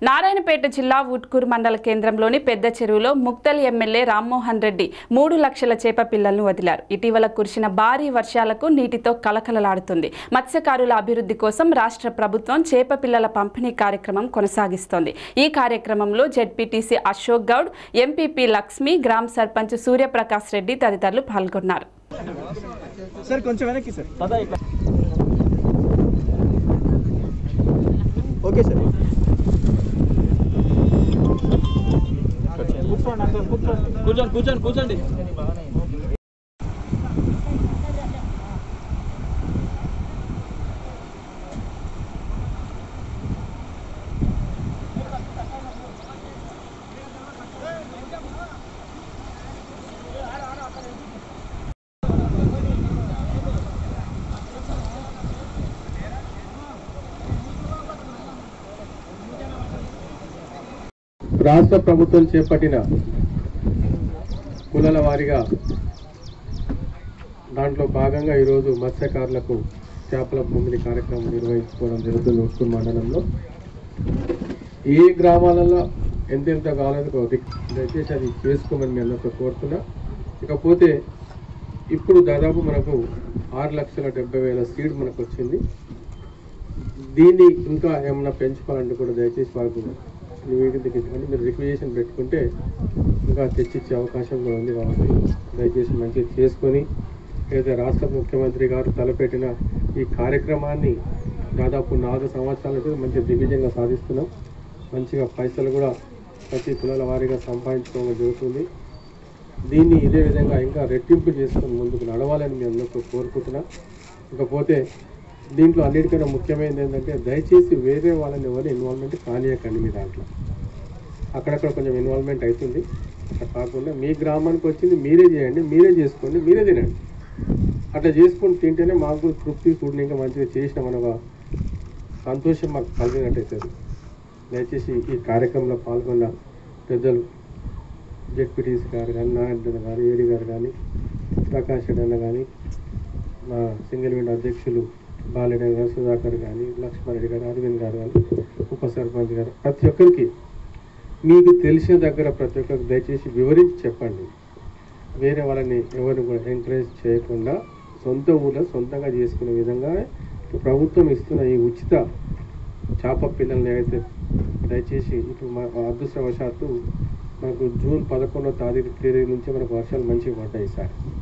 నారాయణపేట జిల్లా ఉట్కూరు మండల కేంద్రంలోని పెద్ద చెరువులో ముక్తల్ ఎమ్మెల్యే రామ్మోహన్ రెడ్డి మూడు లక్షల చేప పిల్లలను వదిలారు ఇటీవల కురిసిన భారీ వర్షాలకు నీటితో కలకలలాడుతుంది మత్స్యకారుల అభివృద్ధి కోసం రాష్ట్ర ప్రభుత్వం చేప పిల్లల పంపిణీ కార్యక్రమం కొనసాగిస్తోంది ఈ కార్యక్రమంలో జెడ్పీటీసీ అశోక్ గౌడ్ ఎంపీపీ లక్ష్మి గ్రామ సర్పంచ్ సూర్యప్రకాష్ రెడ్డి తదితరులు పాల్గొన్నారు సార్ కొంచెం వెనక్కి సార్ ఓకే సార్ కూర్చోండి కూర్చోండి కూర్చోండి రాష్ట్ర ప్రభుత్వం చేపట్టిన కులాల వారీగా దాంట్లో భాగంగా ఈరోజు మత్స్యకారులకు చేపల భూమిని కార్యక్రమం నిర్వహించుకోవడం జరుగుతుంది ఉట్కూరు మండలంలో ఏ గ్రామాలలో ఎంతెంత కావాలో దయచేసి అది చేసుకోమని మీ అందరితో కోరుతున్నా ఇకపోతే ఇప్పుడు దాదాపు మనకు ఆరు లక్షల డెబ్బై వేల సీడ్ మనకు వచ్చింది దీన్ని ఇంకా ఏమన్నా పెంచుకోవాలంటే కూడా దయచేసి వాళ్ళకు నివేదిక తెచ్చుకోండి మీరు రిక్వెజేషన్ పెట్టుకుంటే ఇంకా తెచ్చిచ్చే అవకాశం కూడా ఉంది కాబట్టి దయచేసి మంచిగా చేసుకొని ఏదైతే రాష్ట్ర ముఖ్యమంత్రి గారు తలపెట్టిన ఈ కార్యక్రమాన్ని దాదాపు నాలుగు సంవత్సరాల నుంచి మంచి దిగ్విజయంగా సాధిస్తున్నాం మంచిగా పైసలు కూడా ప్రతి కులాల వారీగా సంపాదించుకోవడం జరుగుతుంది దీన్ని ఇదే విధంగా ఇంకా రెట్టింపు చేసుకొని ముందుకు నడవాలని మీ అందరితో కోరుకుంటున్నా ఇకపోతే దీంట్లో అన్నిటికన్నా ముఖ్యమైనది ఏంటంటే దయచేసి వేరే వాళ్ళని ఎవరు ఇన్వాల్వ్మెంట్ కానియకండి మీ దాంట్లో అక్కడక్కడ కొంచెం ఇన్వాల్వ్మెంట్ అవుతుంది అట్లా కాకుండా మీ గ్రామానికి వచ్చింది మీరే చేయండి మీరే చేసుకోండి మీరే తినండి అట్లా చేసుకుని తింటేనే మాకు కూడా తృప్తి కూడా ఇంకా మంచిగా చేసిన మన ఒక సంతోషం మాకు కలిగినట్టు అవుతుంది దయచేసి ఈ కార్యక్రమంలో పాల్గొన్న పెద్దలు జెడ్పీటీసీ గారు కానీ నారాయణ గారు ఏడి గారు కానీ ప్రకాష్ రెడ్డి అన్న కానీ మా సింగిల్ విండో అధ్యక్షులు బాలరెడ్డి గారు సుధాకర్ కానీ లక్ష్మారెడ్డి గారు అరవింద్ గారు కానీ ఉప సర్పంచ్ గారు ప్రతి ఒక్కరికి మీకు తెలిసిన దగ్గర ప్రతి ఒక్కరికి దయచేసి వివరించి చెప్పండి వేరే వాళ్ళని ఎవరిని కూడా ఎంకరేజ్ చేయకుండా సొంత ఊళ్ళో సొంతంగా చేసుకునే విధంగా ప్రభుత్వం ఇస్తున్న ఈ ఉచిత చేప పిల్లల్ని అయితే దయచేసి ఇప్పుడు మా అదృష్టవశాత్తు మనకు జూన్ పదకొండో తారీఖు తేదీ నుంచి మనకు వర్షాలు మంచిగా పడ్డాయి సార్